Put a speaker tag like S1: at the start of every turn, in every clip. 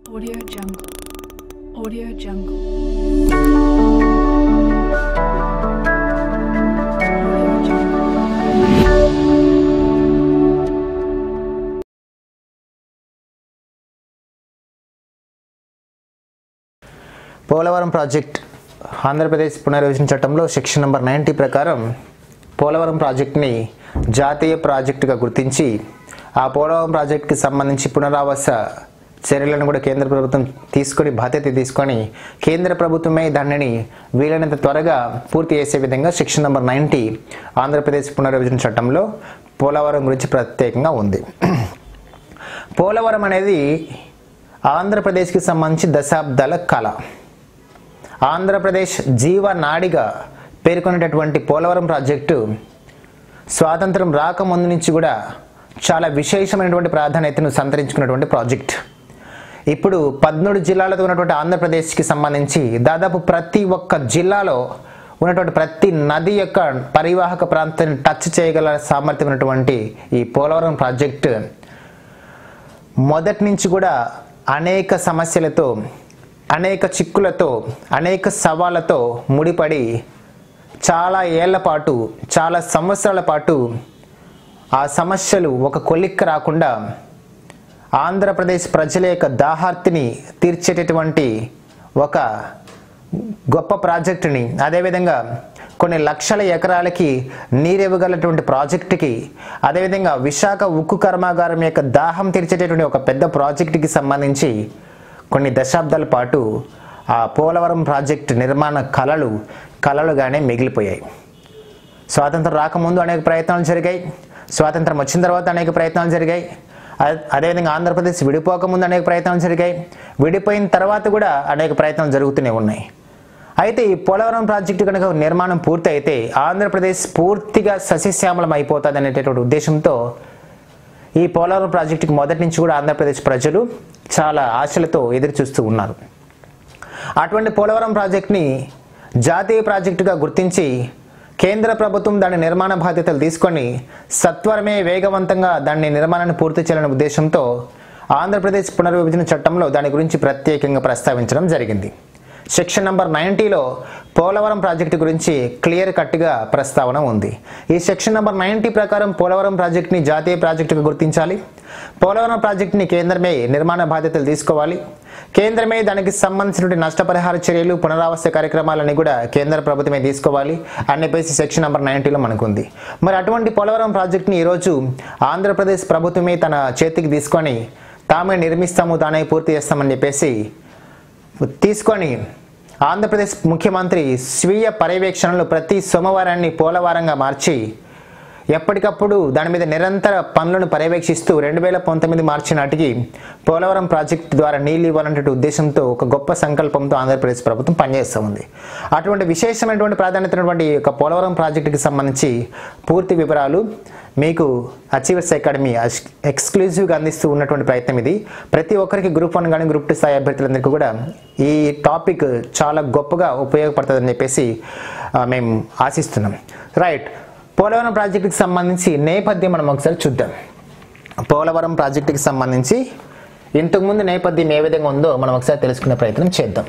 S1: Audio Jungle. Audio Jungle. Audio Jungle.
S2: Polavaram project Andhra Pradesh పునర్విభజన చట్టంలో section number ninety ప్రకారం పోలవరం ప్రాజెక్ట్ని జాతీయ ప్రాజెక్టుగా గుర్తించి ఆ పోలవరం ప్రాజెక్టుకి సంబంధించి పునరావాస చర్యలను కూడా కేంద్ర ప్రభుత్వం తీసుకొని బాధ్యత తీసుకొని కేంద్ర ప్రభుత్వమే దానిని వీలైనంత త్వరగా పూర్తి చేసే విధంగా సెక్షన్ నెంబర్ నైంటీ ఆంధ్రప్రదేశ్ పునర్విభజన చట్టంలో పోలవరం గురించి ప్రత్యేకంగా ఉంది పోలవరం అనేది ఆంధ్రప్రదేశ్కి సంబంధించి దశాబ్దాల కళ ఆంధ్రప్రదేశ్ జీవనాడిగా పేర్కొనేటటువంటి పోలవరం ప్రాజెక్టు స్వాతంత్రం రాకముందు నుంచి కూడా చాలా విశేషమైనటువంటి ప్రాధాన్యతను సంతరించుకున్నటువంటి ప్రాజెక్ట్ ఇప్పుడు పద్మూడు జిల్లాలతో ఉన్నటువంటి ఆంధ్రప్రదేశ్కి సంబంధించి దాదాపు ప్రతి ఒక్క జిల్లాలో ఉన్నటువంటి ప్రతి నది యొక్క పరివాహక ప్రాంతాన్ని టచ్ చేయగల సామర్థ్యం ఉన్నటువంటి ఈ పోలవరం ప్రాజెక్టు మొదటి నుంచి కూడా అనేక సమస్యలతో అనేక చిక్కులతో అనేక సవాళ్ళతో ముడిపడి చాలా ఏళ్ల పాటు చాలా సంవత్సరాల పాటు ఆ సమస్యలు ఒక కొలిక్క రాకుండా ఆంధ్రప్రదేశ్ ప్రజల యొక్క దాహార్తిని తీర్చేటటువంటి ఒక గొప్ప ప్రాజెక్టుని అదేవిధంగా కొన్ని లక్షల ఎకరాలకి నీరివ్వగలటువంటి ప్రాజెక్టుకి అదేవిధంగా విశాఖ ఉక్కు కర్మాగారం యొక్క దాహం తీర్చేటటువంటి ఒక పెద్ద ప్రాజెక్టుకి సంబంధించి కొన్ని దశాబ్దాల పాటు ఆ పోలవరం ప్రాజెక్టు నిర్మాణ కళలు కళలుగానే మిగిలిపోయాయి స్వాతంత్రం రాకముందు అనేక ప్రయత్నాలు జరిగాయి స్వాతంత్రం వచ్చిన తర్వాత అనేక ప్రయత్నాలు జరిగాయి అదే- అదేవిధంగా ఆంధ్రప్రదేశ్ విడిపోకముందు అనేక ప్రయత్నాలు జరిగాయి విడిపోయిన తర్వాత కూడా అనేక ప్రయత్నాలు జరుగుతూనే ఉన్నాయి అయితే ఈ పోలవరం ప్రాజెక్టు కనుక నిర్మాణం పూర్తి అయితే ఆంధ్రప్రదేశ్ పూర్తిగా సస్యశ్యామలం అయిపోతుంది అనేటటువంటి ఉద్దేశంతో ఈ పోలవరం ప్రాజెక్టుకి మొదటి నుంచి కూడా ఆంధ్రప్రదేశ్ ప్రజలు చాలా ఆశలతో ఎదురు చూస్తూ ఉన్నారు అటువంటి పోలవరం ప్రాజెక్ట్ని జాతీయ ప్రాజెక్టుగా గుర్తించి కేంద్ర ప్రభుత్వం దాని నిర్మాణ బాధ్యతలు తీసుకొని సత్వరమే వేగవంతంగా దాని నిర్మాణాన్ని పూర్తి చేయాలనే ఉద్దేశంతో ఆంధ్రప్రదేశ్ పునర్విభజన చట్టంలో దాని గురించి ప్రత్యేకంగా ప్రస్తావించడం జరిగింది సెక్షన్ నంబర్ నైంటీలో పోలవరం ప్రాజెక్టు గురించి క్లియర్ కట్గా ప్రస్తావన ఉంది ఈ సెక్షన్ నంబర్ నైంటీ ప్రకారం పోలవరం ప్రాజెక్టుని జాతీయ ప్రాజెక్టుగా గుర్తించాలి పోలవరం ప్రాజెక్టుని కేంద్రమే నిర్మాణ బాధ్యతలు తీసుకోవాలి కేంద్రమే దానికి సంబంధించినటువంటి నష్టపరిహార చర్యలు పునరావాస కార్యక్రమాలని కూడా కేంద్ర ప్రభుత్వమే తీసుకోవాలి అని చెప్పేసి సెక్షన్ నెంబర్ నైంటీలో మనకుంది మరి అటువంటి పోలవరం ప్రాజెక్టుని ఈరోజు ఆంధ్రప్రదేశ్ ప్రభుత్వమే తన చేతికి తీసుకొని తామే నిర్మిస్తాము తానే పూర్తి చేస్తామని చెప్పేసి తీసుకొని ఆంధ్రప్రదేశ్ ముఖ్యమంత్రి స్వీయ పర్యవేక్షణలో ప్రతి సోమవారాన్ని పోలవారంగా మార్చి ఎప్పటికప్పుడు దాని మీద నిరంతర పనులను పర్యవేక్షిస్తూ రెండు వేల పంతొమ్మిది మార్చి నాటికి పోలవరం ప్రాజెక్టు ద్వారా నీళ్లు ఇవ్వాలనే ఉద్దేశంతో ఒక గొప్ప సంకల్పంతో ఆంధ్రప్రదేశ్ ప్రభుత్వం పనిచేస్తూ ఉంది అటువంటి విశేషమైనటువంటి ప్రాధాన్యత ఉన్నటువంటి ఈ యొక్క పోలవరం ప్రాజెక్టుకి సంబంధించి పూర్తి వివరాలు మీకు అచీవర్స్ అకాడమీ అస్- ఎక్స్క్లూజివ్గా అందిస్తూ ఉన్నటువంటి ప్రయత్నం ఇది ప్రతి ఒక్కరికి గ్రూప్ వన్ కానీ గ్రూప్ టూ స్థాయి అభ్యర్థులందరికీ కూడా ఈ టాపిక్ చాలా గొప్పగా ఉపయోగపడుతుందని చెప్పేసి ఆ, మేము ఆశిస్తున్నాం రైట్ పోలవరం ప్రాజెక్టుకి సంబంధించి నేపథ్యం మనం ఒకసారి చూద్దాం పోలవరం ప్రాజెక్టుకి సంబంధించి ఇంతకుముందు నేపథ్యం ఏ విధంగా ఉందో మనం ఒకసారి తెలుసుకునే ప్రయత్నం చేద్దాం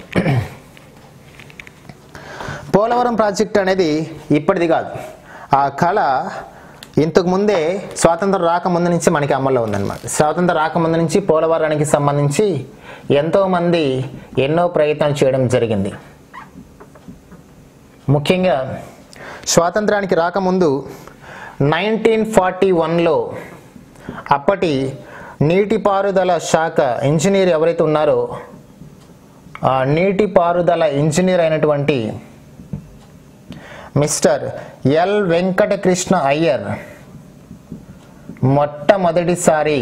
S2: పోలవరం ప్రాజెక్ట్ అనేది ఇప్పటిది కాదు ఆ కళ ఇంతకు ముందే స్వాతంత్రం రాకముందు నుంచి మనకి అమల్లో ఉందన్నమాట స్వాతంత్రం రాకముందు నుంచి పోలవరానికి సంబంధించి ఎంతోమంది ఎన్నో ప్రయత్నాలు చేయడం జరిగింది ముఖ్యంగా స్వాతంత్రానికి రాకముందు నైన్టీన్ ఫార్టీ వన్లో అప్పటి నీటిపారుదల శాఖ ఇంజనీర్ ఎవరైతే ఉన్నారో ఆ నీటిపారుదల ఇంజనీర్ అయినటువంటి మిస్టర్ ఎల్ వెంకటకృష్ణ అయ్యర్ మొట్టమొదటిసారి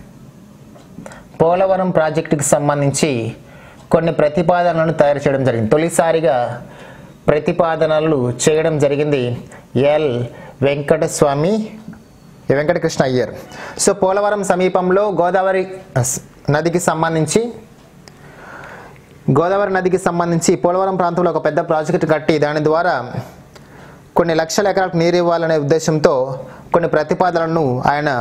S2: పోలవరం ప్రాజెక్టుకి సంబంధించి కొన్ని ప్రతిపాదనలను తయారు చేయడం జరిగింది తొలిసారిగా ప్రతిపాదనలు చేయడం జరిగింది ఎల్ వెంకటస్వామి వెంకటకృష్ణ అయ్యర్ సో పోలవరం సమీపంలో గోదావరి స్- నదికి సంబంధించి గోదావరి నదికి సంబంధించి పోలవరం ప్రాంతంలో ఒక పెద్ద ప్రాజెక్టు కట్టి దాని ద్వారా కొన్ని లక్షల ఎకరాలకు నీరు ఇవ్వాలనే ఉద్దేశంతో కొన్ని ప్రతిపాదనలను ఆయన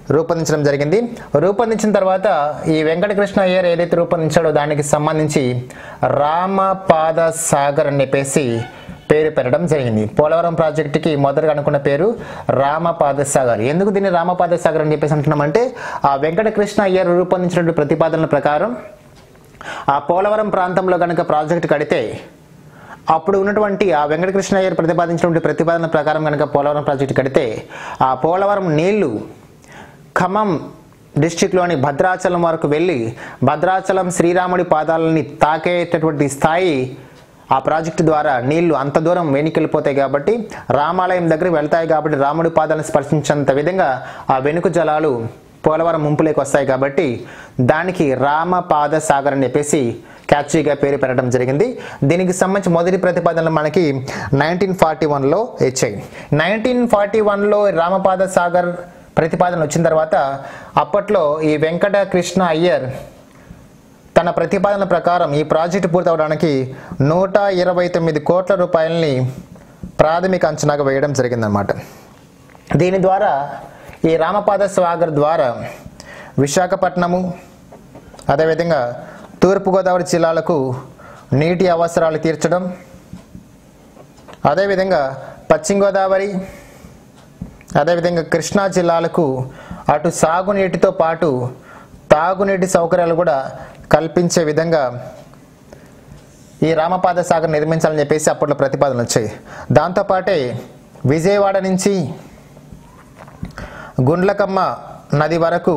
S2: రూపొందించడం జరిగింది రూపొందించిన తర్వాత ఈ వెంకటకృష్ణ అయ్యర్ ఏదైతే రూపొందించాడో దానికి సంబంధించి రామపాద సాగర్ అని చెప్పేసి పేరు పెట్టడం జరిగింది పోలవరం ప్రాజెక్టుకి మొదటగా అనుకున్న పేరు రామపాద సాగర్ ఎందుకు దీన్ని రామపాద సాగర్ అని చెప్పేసి అంటున్నామంటే ఆ వెంకటకృష్ణ అయ్యర్ రూపొందించినటువంటి ప్రతిపాదనల ప్రకారం ఆ పోలవరం ప్రాంతంలో కనుక ప్రాజెక్టు కడితే అప్పుడు ఉన్నటువంటి ఆ వెంకటకృష్ణ అయ్యర్ ప్రతిపాదించినటువంటి ప్రతిపాదన ప్రకారం కనుక పోలవరం ప్రాజెక్టు కడితే ఆ పోలవరం నీళ్లు ఖమ్మం డిస్టిక్లోని భద్రాచలం వరకు వెళ్ళి భద్రాచలం శ్రీరాముడి పాదాలని తాకేటటువంటి స్థాయి ఆ ప్రాజెక్టు ద్వారా నీళ్లు అంత దూరం వెనుకెళ్ళిపోతాయి కాబట్టి రామాలయం దగ్గరికి వెళ్తాయి కాబట్టి రాముడి పాదాలను స్పర్శించేంత విధంగా ఆ వెనుక జలాలు పోలవరం ముంపులోకి వస్తాయి కాబట్టి దానికి రామపాద సాగర్ అని చెప్పేసి క్యాచీగా పేరు పెట్టడం జరిగింది దీనికి సంబంధించి మొదటి ప్రతిపాదనలు మనకి నైన్టీన్ ఫార్టీ వన్లో ఇచ్చాయి నైన్టీన్ ఫార్టీ వన్లో రామపాద సాగర్ ప్రతిపాదన వచ్చిన తర్వాత అప్పట్లో ఈ వెంకట కృష్ణ అయ్యర్ తన ప్రతిపాదన ప్రకారం ఈ ప్రాజెక్టు పూర్తవడానికి నూట ఇరవై తొమ్మిది కోట్ల రూపాయలని ప్రాథమిక అంచనాగా వేయడం జరిగిందనమాట దీని ద్వారా ఈ రామపాద సాగర్ ద్వారా విశాఖపట్నము అదేవిధంగా తూర్పుగోదావరి జిల్లాలకు నీటి అవసరాలు తీర్చడం అదేవిధంగా పశ్చిమ గోదావరి అదేవిధంగా కృష్ణా జిల్లాలకు అటు సాగునీటితో పాటు తాగునీటి సౌకర్యాలు కూడా కల్పించే విధంగా ఈ రామపాద సాగర్ నిర్మించాలని చెప్పేసి అప్పట్లో ప్రతిపాదనలు వచ్చాయి దాంతోపాటే విజయవాడ నుంచి గుండ్లకమ్మ నది వరకు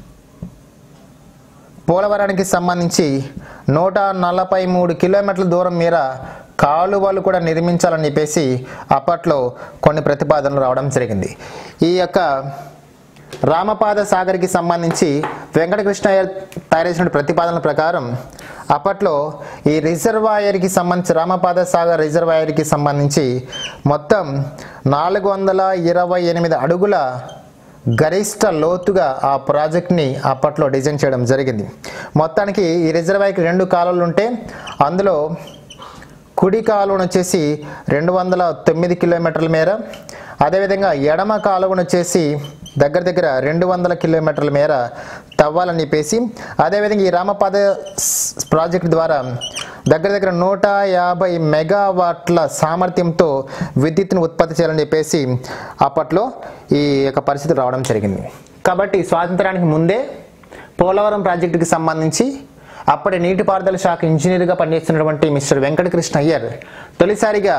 S2: పోలవరానికి సంబంధించి నూట నలభై మూడు కిలోమీటర్ల దూరం మేర కాలువలు కూడా నిర్మించాలని చెప్పేసి అప్పట్లో కొన్ని ప్రతిపాదనలు రావడం జరిగింది ఈ యొక్క రామపాద సాగర్కి సంబంధించి వెంకటకృష్ణ తయారు చేసిన ప్రతిపాదనల ప్రకారం అప్పట్లో ఈ రిజర్వాయర్కి సంబంధించి రామపాద సాగర్ రిజర్వాయర్కి సంబంధించి మొత్తం నాలుగు వందల ఇరవై ఎనిమిది అడుగుల గరిష్ట లోతుగా ఆ ప్రాజెక్ట్ని అప్పట్లో డిజైన్ చేయడం జరిగింది మొత్తానికి ఈ రిజర్వాయర్కి రెండు కాలువలు ఉంటే అందులో కుడి కాలువను వచ్చేసి రెండు వందల తొమ్మిది కిలోమీటర్ల మేర అదేవిధంగా ఎడమ కాలువను వచ్చేసి దగ్గర దగ్గర రెండు వందల కిలోమీటర్ల మేర తవ్వాలని చెప్పేసి అదేవిధంగా ఈ రామపాద స్- ప్రాజెక్ట్ ద్వారా దగ్గర దగ్గర నూట యాభై మెగావాట్ల సామర్థ్యంతో విద్యుత్తును ఉత్పత్తి చేయాలని చెప్పేసి అప్పట్లో ఈ యొక్క పరిస్థితి రావడం జరిగింది కాబట్టి స్వాతంత్రానికి ముందే పోలవరం ప్రాజెక్టుకి సంబంధించి అప్పటి నీటిపారుదల శాఖ ఇంజనీర్గా పనిచేస్తున్నటువంటి మిస్టర్ వెంకటకృష్ణ అయ్యర్ తొలిసారిగా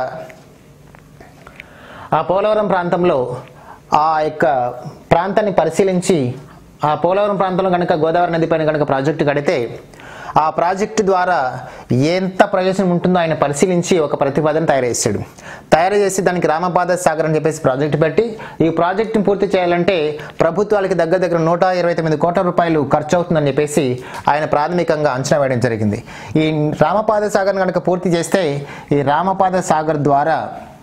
S2: ఆ పోలవరం ప్రాంతంలో ఆ యొక్క ప్రాంతాన్ని పరిశీలించి ఆ పోలవరం ప్రాంతంలో కనుక గోదావరి నది పైన కనుక ప్రాజెక్టు కడితే ఆ ప్రాజెక్టు ద్వారా ఎంత ప్రయోజనం ఉంటుందో ఆయన పరిశీలించి ఒక ప్రతిపాదన తయారు చేశాడు తయారు చేసి దానికి రామపాద సాగర్ అని చెప్పేసి ప్రాజెక్టు పెట్టి ఈ ప్రాజెక్టుని పూర్తి చేయాలంటే ప్రభుత్వాలకి దగ్గర దగ్గర నూట ఇరవై తొమ్మిది కోట్ల రూపాయలు ఖర్చు అవుతుందని చెప్పేసి ఆయన ప్రాథమికంగా అంచనా వేయడం జరిగింది ఈ రామపాద సాగర్ కనుక పూర్తి చేస్తే ఈ రామపాద సాగర్ ద్వారా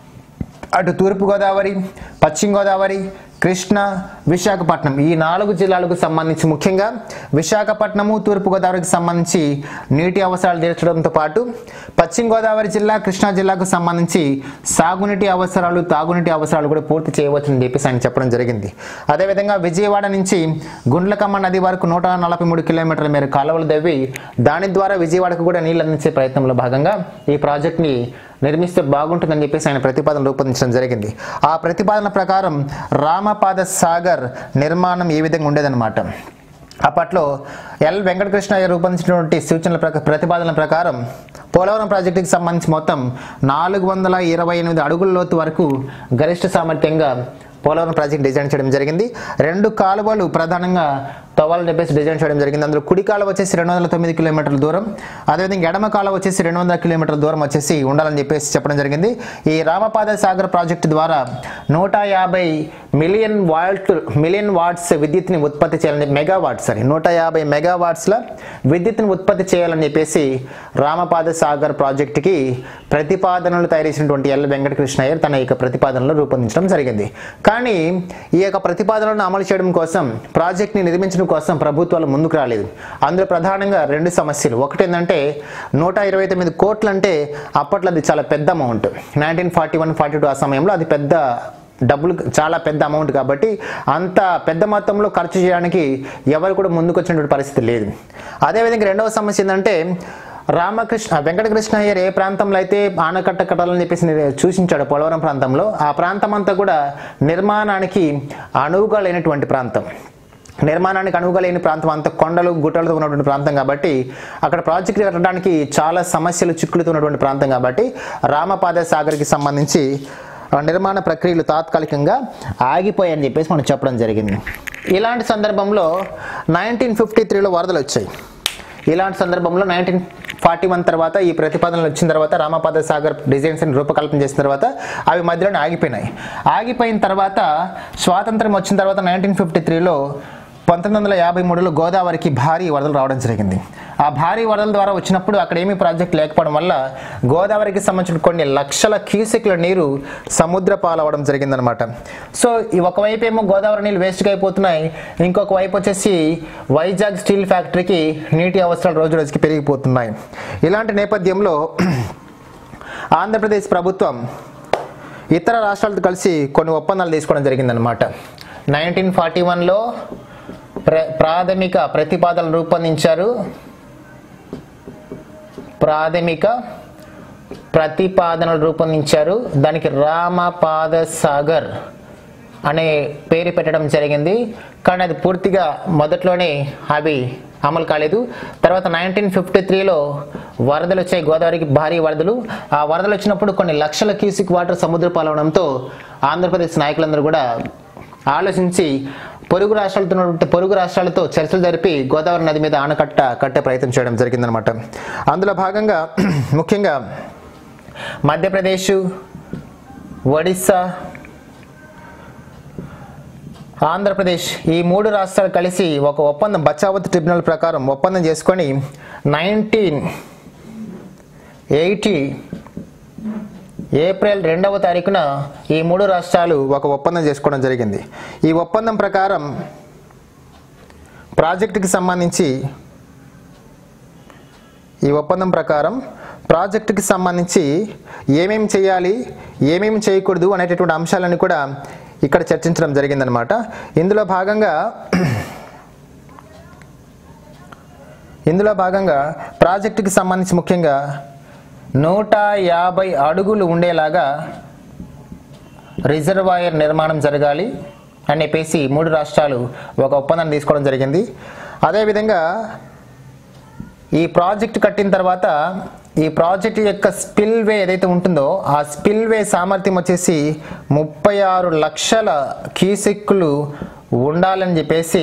S2: అటు తూర్పు గోదావరి పశ్చిమ గోదావరి కృష్ణా విశాఖపట్నం ఈ నాలుగు జిల్లాలకు సంబంధించి ముఖ్యంగా విశాఖపట్నము తూర్పు గోదావరికి సంబంధించి నీటి అవసరాలు తీర్చడంతో పాటు పశ్చిమ గోదావరి జిల్లా కృష్ణా జిల్లాకు సంబంధించి సాగునీటి అవసరాలు తాగునీటి అవసరాలు కూడా పూర్తి చేయవచ్చని చెప్పేసి ఆయన చెప్పడం జరిగింది అదేవిధంగా విజయవాడ నుంచి గుండ్లకమ్మ నది వరకు నూట నలభై మూడు కిలోమీటర్ల మేర కాలువలు దవ్వి దాని ద్వారా విజయవాడకు కూడా నీళ్ళు అందించే ప్రయత్నంలో భాగంగా ఈ ప్రాజెక్ట్ని నిర్మిస్తే బాగుంటుందని చెప్పేసి ఆయన ప్రతిపాదన రూపొందించడం జరిగింది ఆ ప్రతిపాదన ప్రకారం రామపాద సాగర్ నిర్మాణం ఏ విధంగా ఉండేదన్నమాట అప్పట్లో ఎల్ వెంకటకృష్ణ గారు రూపొందించినటువంటి సూచనల ప్రక ప్రతిపాదనల ప్రకారం పోలవరం ప్రాజెక్టుకి సంబంధించి మొత్తం నాలుగు వందల ఇరవై ఎనిమిది అడుగుల లోతు వరకు గరిష్ట సామర్థ్యంగా పోలవరం ప్రాజెక్ట్ డిజైన్ చేయడం జరిగింది రెండు కాలువలు ప్రధానంగా తవ్వాలని చెప్పేసి డిజైన్ చేయడం జరిగింది అందులో కుడి కాలువ వచ్చేసి రెండు వందల తొమ్మిది కిలోమీటర్ల దూరం అదేవిధంగా ఎడమ కాలువ వచ్చేసి రెండు వందల కిలోమీటర్ల దూరం వచ్చేసి ఉండాలని చెప్పేసి చెప్పడం జరిగింది ఈ రామపాద సాగర్ ప్రాజెక్టు ద్వారా నూట యాభై మిలియన్ వాల్ట్ మిలియన్ వాట్స్ విద్యుత్ని ఉత్పత్తి చేయాలని మెగా వాట్స్ సారీ నూట యాభై మెగా వాట్స్ల విద్యుత్ని ఉత్పత్తి చేయాలని చెప్పేసి రామపాద సాగర్ ప్రాజెక్టుకి ప్రతిపాదనలు తయారు చేసినటువంటి ఎల్ వెంకటకృష్ణయ్యర్ తన యొక్క ప్రతిపాదనలు రూపొందించడం జరిగింది కానీ ఈ యొక్క ప్రతిపాదనలను అమలు చేయడం కోసం ప్రాజెక్ట్ని నిర్మించడం కోసం ప్రభుత్వాలు ముందుకు రాలేదు అందులో ప్రధానంగా రెండు సమస్యలు ఒకటి ఏంటంటే నూట ఇరవై తొమ్మిది కోట్లు అంటే అప్పట్లో అది చాలా పెద్ద amount nineteen forty one forty two ఆ సమయంలో అది పెద్ద డబ్బులు చాలా పెద్ద అమౌంట్ కాబట్టి అంత పెద్ద మొత్తంలో ఖర్చు చేయడానికి ఎవరు కూడా ముందుకు వచ్చినటువంటి పరిస్థితి లేదు అదేవిధంగా రెండవ సమస్య ఏంటంటే రామకృష్ణ వెంకటకృష్ణ అయ్యర్ ఏ ప్రాంతంలో అయితే ఆనకట్ట కట్టాలని చెప్పేసి ని- సూచించాడు పోలవరం ప్రాంతంలో ఆ ప్రాంతం అంతా కూడా నిర్మాణానికి అనువుగా లేనటువంటి ప్రాంతం నిర్మాణానికి అనువుగా లేని ప్రాంతం అంతా కొండలు గుట్టలతో ఉన్నటువంటి ప్రాంతం కాబట్టి అక్కడ ప్రాజెక్టు కట్టడానికి చాలా సమస్యలు చిక్కులతో ఉన్నటువంటి ప్రాంతం కాబట్టి రామపాద సాగర్కి సంబంధించి ఆ నిర్మాణ ప్రక్రియలు తాత్కాలికంగా ఆగిపోయాయని చెప్పేసి మనం చెప్పడం జరిగింది ఇలాంటి సందర్భంలో నైన్టీన్ ఫిఫ్టీ త్రీలో వరదలు వచ్చాయి ఇలాంటి సందర్భంలో నైన్టీన్ ఫార్టీ వన్ తర్వాత ఈ ప్రతిపాదనలు వచ్చిన తర్వాత రామపాద సాగర్ డిజైన్స్ ని రూపకల్పన చేసిన తర్వాత అవి మధ్యలోనే ఆగిపోయినాయి ఆగిపోయిన తర్వాత స్వాతంత్రం వచ్చిన తర్వాత నైన్టీన్ ఫిఫ్టీ త్రీలో పంతొమ్మిది వందల యాభై మూడులో గోదావరికి భారీ వరదలు రావడం జరిగింది ఆ భారీ వరదల ద్వారా వచ్చినప్పుడు అక్కడ ఏమీ ప్రాజెక్ట్ లేకపోవడం వల్ల గోదావరికి సంబంధించిన కొన్ని లక్షల క్యూసెక్ల నీరు సముద్ర పాలవడం జరిగిందనమాట సో ఈ ఒకవైపు ఏమో గోదావరి నీళ్ళు వేస్ట్గా అయిపోతున్నాయి ఇంకొక వైపు వచ్చేసి వైజాగ్ స్టీల్ ఫ్యాక్టరీకి నీటి అవసరాలు రోజు రోజుకి పెరిగిపోతున్నాయి ఇలాంటి నేపథ్యంలో ఆంధ్రప్రదేశ్ ప్రభుత్వం ఇతర రాష్ట్రాలతో కలిసి కొన్ని ఒప్పందాలు తీసుకోవడం జరిగిందనమాట నైన్టీన్ ఫార్టీ వన్లో ప్ర ప్రాథమిక ప్రతిపాదనలు రూపొందించారు ప్రాథమిక ప్రతిపాదనలు రూపొందించారు దానికి రామపాద సాగర్ అనే పేరు పెట్టడం జరిగింది కానీ అది పూర్తిగా మొదట్లోనే అవి అమలు కాలేదు తర్వాత నైన్టీన్ ఫిఫ్టీ త్రీలో వరదలు వచ్చాయి గోదావరికి భారీ వరదలు ఆ వరదలు వచ్చినప్పుడు కొన్ని లక్షల క్యూసిక్ వాటర్ సముద్ర పాలవడంతో ఆంధ్రప్రదేశ్ నాయకులందరూ కూడా ఆలోచించి పొరుగు రాష్ట్రాలతో ఉన్నటువంటి పొరుగు రాష్ట్రాలతో చర్చలు జరిపి గోదావరి నది మీద ఆనకట్ట కట్టే ప్రయత్నం చేయడం జరిగిందనమాట అందులో భాగంగా ముఖ్యంగా మధ్యప్రదేశ్ ఒడిస్సా ఆంధ్రప్రదేశ్ ఈ మూడు రాష్ట్రాలు కలిసి ఒక ఒప్పందం బచావత్ ట్రిబ్యునల్ ప్రకారం ఒప్పందం చేసుకొని నైన్టీన్ ఎయిటీ ఏప్రిల్ రెండవ తారీఖున ఈ మూడు రాష్ట్రాలు ఒక ఒప్పందం చేసుకోవడం జరిగింది ఈ ఒప్పందం ప్రకారం ప్రాజెక్టుకి సంబంధించి ఈ ఒప్పందం ప్రకారం ప్రాజెక్టుకి సంబంధించి ఏమేమి చేయాలి ఏమేమి చేయకూడదు అనేటటువంటి అంశాలను కూడా ఇక్కడ చర్చించడం జరిగిందనమాట ఇందులో భాగంగా ఇందులో భాగంగా ప్రాజెక్టుకి సంబంధించి ముఖ్యంగా నూట యాభై అడుగులు ఉండేలాగా రిజర్వాయర్ నిర్మాణం జరగాలి అని చెప్పేసి మూడు రాష్ట్రాలు ఒక ఒప్పందాన్ని తీసుకోవడం జరిగింది అదేవిధంగా ఈ ప్రాజెక్ట్ కట్టిన తర్వాత ఈ ప్రాజెక్ట్ యొక్క స్పిల్ వే ఏదైతే ఉంటుందో ఆ స్పిల్ వే సామర్థ్యం వచ్చేసి ముప్పై ఆరు లక్షల క్యూసెక్కులు ఉండాలని చెప్పేసి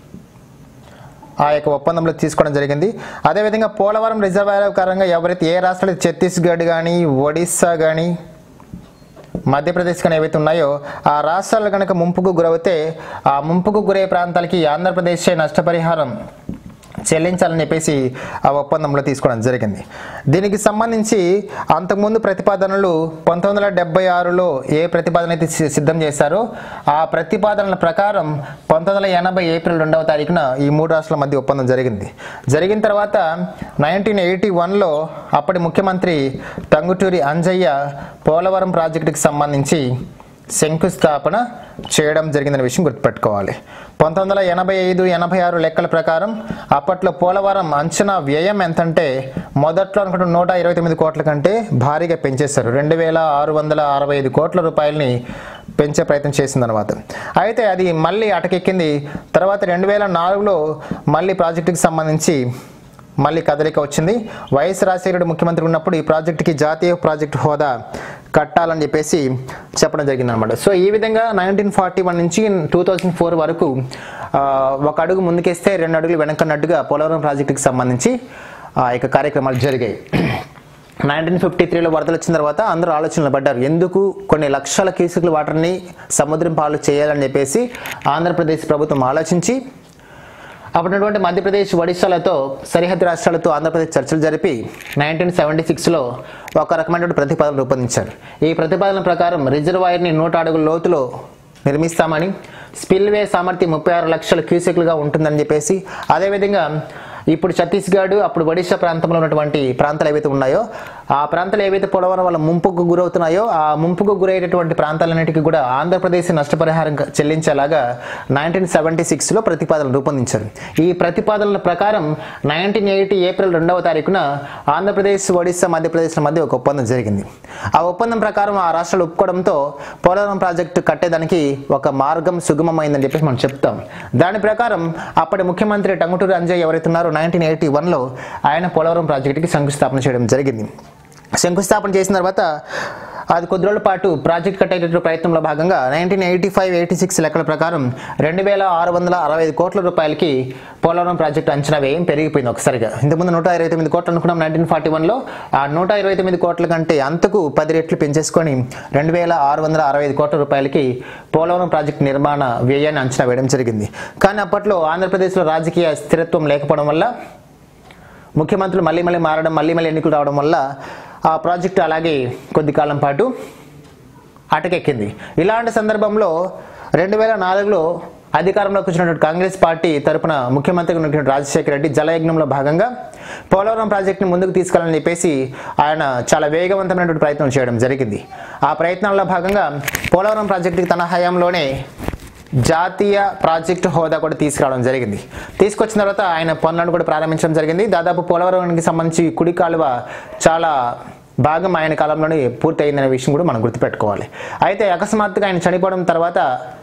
S2: ఆ యొక్క ఒప్పందంలో తీసుకోవడం జరిగింది అదేవిధంగా పోలవరం రిజర్వాయర్ కారణంగా ఎవరైతే ఏ రాష్ట్రాలు ఛత్తీస్గఢ్ కానీ ఒడిస్సా కానీ మధ్యప్రదేశ్ కానీ ఏవైతే ఉన్నాయో ఆ రాష్ట్రాలు కనుక ముంపుకు గురవుతే ఆ ముంపుకు గురే ప్రాంతాలకి ఆంధ్రప్రదేశ్ నష్టపరిహారం చెల్లించాలని చెప్పేసి ఆ ఒప్పందంలో తీసుకోవడం జరిగింది దీనికి సంబంధించి అంతకుముందు ప్రతిపాదనలు పంతొమ్మిది వందల డెబ్బై ఆరులో ఏ ప్రతిపాదన అయితే సి- సిద్ధం చేశారో ఆ ప్రతిపాదనల ప్రకారం పంతొమ్మిది వందల ఎనభై ఏప్రిల్ రెండవ తారీఖున ఈ మూడు రాష్ట్రాల మధ్య ఒప్పందం జరిగింది జరిగిన తర్వాత నైన్టీన్ ఎయిటీ వన్లో అప్పటి ముఖ్యమంత్రి టంగుటూరి అంజయ్య పోలవరం ప్రాజెక్టుకి సంబంధించి శంకుస్థాపన చేయడం జరిగిందనే విషయం గుర్తుపెట్టుకోవాలి పంతొమ్మిది వందల ఎనభై ఐదు ఎనభై ఆరు లెక్కల ప్రకారం అప్పట్లో పోలవరం అంచనా వ్యయం ఎంతంటే మొదట్లో అనుకుంటే నూట ఇరవై తొమ్మిది కోట్ల కంటే భారీగా పెంచేశారు రెండు వేల ఆరు వందల అరవై ఐదు కోట్ల రూపాయలని పెంచే ప్రయత్నం చేసింది అనమాట అయితే అది మళ్ళీ అటకెక్కింది తర్వాత రెండు వేల నాలుగులో మళ్ళీ ప్రాజెక్టుకి సంబంధించి మళ్ళీ కదలిక వచ్చింది వైఎస్ రాజశేఖరుడు ముఖ్యమంత్రి ఉన్నప్పుడు ఈ ప్రాజెక్టుకి జాతీయ ప్రాజెక్ట్ హోదా కట్టాలని చెప్పేసి చెప్పడం జరిగింది అనమాట సో ఈ విధంగా నైన్టీన్ ఫార్టీ వన్ నుంచి టూ థౌజండ్ ఫోర్ వరకు ఆ, ఒక అడుగు ముందుకేస్తే రెండు అడుగులు వెనకన్నట్టుగా పోలవరం ప్రాజెక్టుకి సంబంధించి ఆ యొక్క కార్యక్రమాలు జరిగాయి నైన్టీన్ ఫిఫ్టీ త్రీలో వరదలు వచ్చిన తర్వాత అందరూ ఆలోచనలు పడ్డారు ఎందుకు కొన్ని లక్షల క్యూసిక్ల వాటర్ని సముద్రం పాలు చేయాలని చెప్పేసి ఆంధ్రప్రదేశ్ ప్రభుత్వం ఆలోచించి అప్పుడున్నటువంటి మధ్యప్రదేశ్ ఒడిశాలతో సరిహద్దు రాష్ట్రాలతో ఆంధ్రప్రదేశ్ చర్చలు జరిపి నైన్టీన్ సెవెంటీ సిక్స్లో ఒక రకమైనటువంటి ప్రతిపాదన రూపొందించారు ఈ ప్రతిపాదన ప్రకారం రిజర్వాయర్ని నూట అడుగుల లోతులో నిర్మిస్తామని స్పిల్వే సామర్థ్యం ముప్పై ఆరు లక్షల క్యూసెక్లుగా ఉంటుందని చెప్పేసి అదేవిధంగా ఇప్పుడు ఛత్తీస్గఢ్ అప్పుడు ఒడిశా ప్రాంతంలో ఉన్నటువంటి ప్రాంతాలు ఏవైతే ఉన్నాయో ఆ ప్రాంతాలు ఏవైతే పోలవరం వల్ల ముంపుకు గురవుతున్నాయో ఆ ముంపుకు గురయ్యేటటువంటి ప్రాంతాలన్నిటికీ కూడా ఆంధ్రప్రదేశ్ నష్టపరిహారం క- చెల్లించేలాగా నైన్టీన్ సెవెంటీ సిక్స్లో ప్రతిపాదనలు రూపొందించారు ఈ ప్రతిపాదనల ప్రకారం నైన్టీన్ ఎయిటీ ఏప్రిల్ రెండవ తారీఖున ఆంధ్రప్రదేశ్ ఒడిశా మధ్యప్రదేశ్ల మధ్య ఒక ఒప్పందం జరిగింది ఆ ఒప్పందం ప్రకారం ఆ రాష్ట్రాలు ఒప్పుకోవడంతో పోలవరం ప్రాజెక్టు కట్టేదానికి ఒక మార్గం సుగమమైందని చెప్పేసి మనం చెప్తాం దాని ప్రకారం అప్పటి ముఖ్యమంత్రి టంగుటూరి అంజయ్ ఎవరైతే ఉన్నారో నైన్టీన్ ఎయిటీ వన్లో ఆయన పోలవరం ప్రాజెక్టుకి శంకుస్థాపన చేయడం జరిగింది శంకుస్థాపన చేసిన తర్వాత అది కొద్ది రోజుల పాటు ప్రాజెక్ట్ కట్టేటటువంటి ప్రయత్నంలో భాగంగా nineteen eighty five eighty six లెక్కల ప్రకారం రెండు వేల ఆరు వందల అరవై ఐదు కోట్ల రూపాయలకి పోలవరం ప్రాజెక్టు అంచనా వ్యయం పెరిగిపోయింది ఒకసారిగా ఇంతకుముందు నూట ఇరవై తొమ్మిది కోట్లు అనుకున్నాం నైన్టీన్ ఫార్టీ వన్లో ఆ నూట ఇరవై తొమ్మిది కోట్ల కంటే అంతకు పది రెట్లు పెంచేసుకొని రెండు వేల ఆరు వందల అరవై ఐదు కోట్ల రూపాయలకి పోలవరం ప్రాజెక్టు నిర్మాణ వ్యయాన్ని అంచనా వేయడం జరిగింది కానీ అప్పట్లో ఆంధ్రప్రదేశ్లో రాజకీయ స్థిరత్వం లేకపోవడం వల్ల ముఖ్యమంత్రులు మళ్ళీ మళ్ళీ మారడం మళ్ళీ మళ్ళీ ఎన్నికలు రావడం వల్ల ఆ ప్రాజెక్టు అలాగే కొద్ది కాలం పాటు అటకెక్కింది ఇలాంటి సందర్భంలో రెండు వేల నాలుగులో అధికారంలోకి వచ్చినటువంటి కాంగ్రెస్ పార్టీ తరపున ముఖ్యమంత్రిగా ఉన్నటువంటి రాజశేఖర రెడ్డి జలయజ్ఞంలో భాగంగా పోలవరం ప్రాజెక్టుని ముందుకు తీసుకెళ్ళాలని చెప్పేసి ఆయన చాలా వేగవంతమైనటువంటి ప్రయత్నం చేయడం జరిగింది ఆ ప్రయత్నాల్లో భాగంగా పోలవరం ప్రాజెక్టుకి తన హయాంలోనే జాతీయ ప్రాజెక్టు హోదా కూడా తీసుకురావడం జరిగింది తీసుకొచ్చిన తర్వాత ఆయన పనులను కూడా ప్రారంభించడం జరిగింది దాదాపు పోలవరానికి సంబంధించి కుడి కాలువ చాలా భాగం ఆయన కాలంలోనే పూర్తయిందనే విషయం కూడా మనం గుర్తుపెట్టుకోవాలి అయితే అకస్మాత్తుగా ఆయన చనిపోవడం తర్వాత